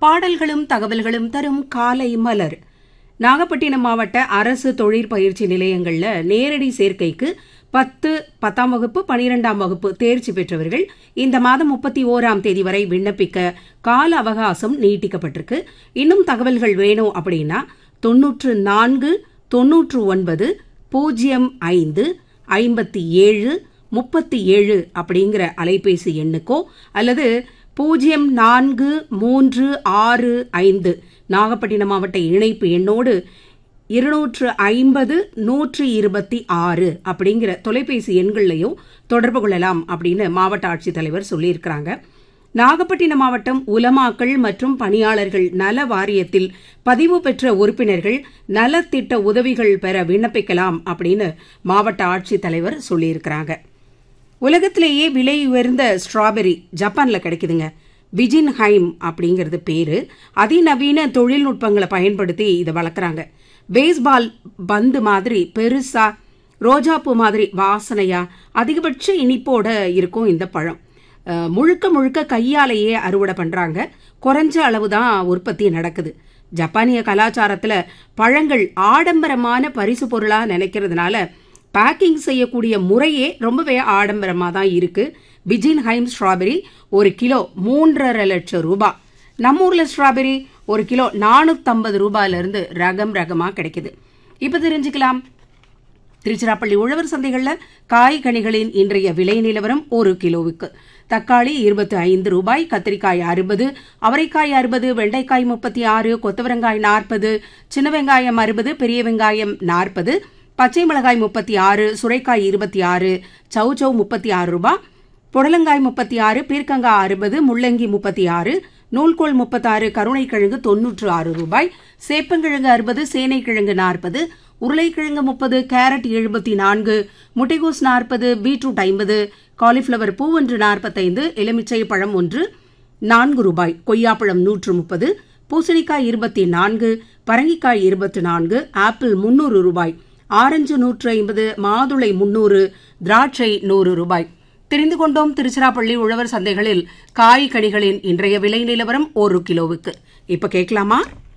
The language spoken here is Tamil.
பாடல்களும் தகவல்களும் தரும் காலை மலர் நாகப்பட்டினம் மாவட்ட அரசு தொழிற்பயிற்சி நிலையங்கள்ல நேரடி சேர்க்கைக்கு பத்து பத்தாம் வகுப்பு பனிரெண்டாம் வகுப்பு தேர்ச்சி பெற்றவர்கள் இந்த மாதம் முப்பத்தி ஓராம் தேதி வரை விண்ணப்பிக்க கால அவகாசம் நீட்டிக்கப்பட்டிருக்கு இன்னும் தகவல்கள் வேணும் அப்படின்னா தொன்னூற்று நான்கு தொன்னூற்று ஒன்பது பூஜ்ஜியம் ஐந்து ஐம்பத்தி ஏழு முப்பத்தி ஏழு அப்படிங்கிற அலைபேசி எண்ணுக்கோ அல்லது பூஜ்ஜியம் நான்கு மூன்று ஆறு ஐந்து நாகப்பட்டினம் மாவட்ட இணைப்பு எண்ணோடு இருநூற்று ஐம்பது நூற்று இருபத்தி ஆறு அப்படிங்கிற தொலைபேசி எண்கள்லையும் தொடர்பு கொள்ளலாம் அப்படின்னு மாவட்ட ஆட்சித்தலைவர் சொல்லியிருக்கிறாங்க நாகப்பட்டினம் மாவட்டம் உலமாக்கள் மற்றும் பணியாளர்கள் நல வாரியத்தில் பதிவு பெற்ற உறுப்பினர்கள் நலத்திட்ட உதவிகள் பெற விண்ணப்பிக்கலாம் அப்படின்னு மாவட்ட ஆட்சித்தலைவர் சொல்லியிருக்கிறாங்க உலகத்திலேயே விலை உயர்ந்த ஸ்ட்ராபெரி ஜப்பான்ல கிடைக்குதுங்க விஜின் ஹைம் அப்படிங்கிறது பேரு அதிநவீன தொழில்நுட்பங்களை பயன்படுத்தி இதை வளர்க்குறாங்க பேஸ்பால் பந்து மாதிரி பெருசா ரோஜாப்பூ மாதிரி வாசனையா அதிகபட்ச இனிப்போட இருக்கும் இந்த பழம் அஹ், முழுக்க முழுக்க கையாலேயே அறுவடை பண்றாங்க குறைஞ்ச அளவு தான் உற்பத்தி நடக்குது ஜப்பானிய கலாச்சாரத்துல பழங்கள் ஆடம்பரமான பரிசு பொருளா நினைக்கிறதுனால பேக்கிங் செய்யக்கூடிய முறையே ரொம்பவே ஆடம்பரமாக தான் இருக்கு பிஜின் ஹைம் ஸ்ட்ராபெரி ஒரு கிலோ மூன்றரை லட்சம் ரூபாய் நம்ம ஊர்ல ஸ்ட்ராபெரி ஒரு கிலோ நானூற்றம்பது ரூபாயிலிருந்து ரகம் ரகமாக கிடைக்குது இப்போ தெரிஞ்சுக்கலாம் திருச்சிராப்பள்ளி உழவர் சந்தைகளில் காய்கனிகளின் இன்றைய விலை நிலவரம் ஒரு கிலோவுக்கு தக்காளி இருபத்தி ஐந்து ரூபாய் கத்திரிக்காய் அறுபது அவரைக்காய் அறுபது வெண்டைக்காய் முப்பத்தி ஆறு கொத்தவரங்காய் நாற்பது சின்ன வெங்காயம் அறுபது பெரிய வெங்காயம் நாற்பது பச்சை மிளகாய் முப்பத்தி ஆறு சுரைக்காய் இருபத்தி ஆறு சௌச்சௌ முப்பத்தி ஆறு ரூபாய் புடலங்காய் முப்பத்தி ஆறு பீர்க்கங்காய் அறுபது முள்ளங்கி முப்பத்தி ஆறு நூல்கோல் முப்பத்தாறு கருணைக்கிழங்கு தொன்னூற்று ஆறு ரூபாய் சேப்பங்கிழங்கு அறுபது சேனைக்கிழங்கு நாற்பது உருளைக்கிழங்கு முப்பது கேரட் எழுபத்தி நான்கு முட்டைகோஸ் நாற்பது பீட்ரூட் ஐம்பது காலிஃப்ளவர் பூ ஒன்று நாற்பத்தைந்து எலுமிச்சை பழம் ஒன்று நான்கு ரூபாய் கொய்யாப்பழம் நூற்று முப்பது பூசணிக்காய் இருபத்தி நான்கு பரங்கிக்காய் இருபத்தி நான்கு ஆப்பிள் முன்னூறு ரூபாய் ஆரஞ்சு நூற்று ஐம்பது மாதுளை முன்னூறு திராட்சை நூறு ரூபாய் தெரிந்து கொண்டோம் திருச்சிராப்பள்ளி உழவர் சந்தைகளில் காய் கனிகளின் இன்றைய விலை நிலவரம் ஒரு கிலோவுக்கு இப்ப கேட்கலாமா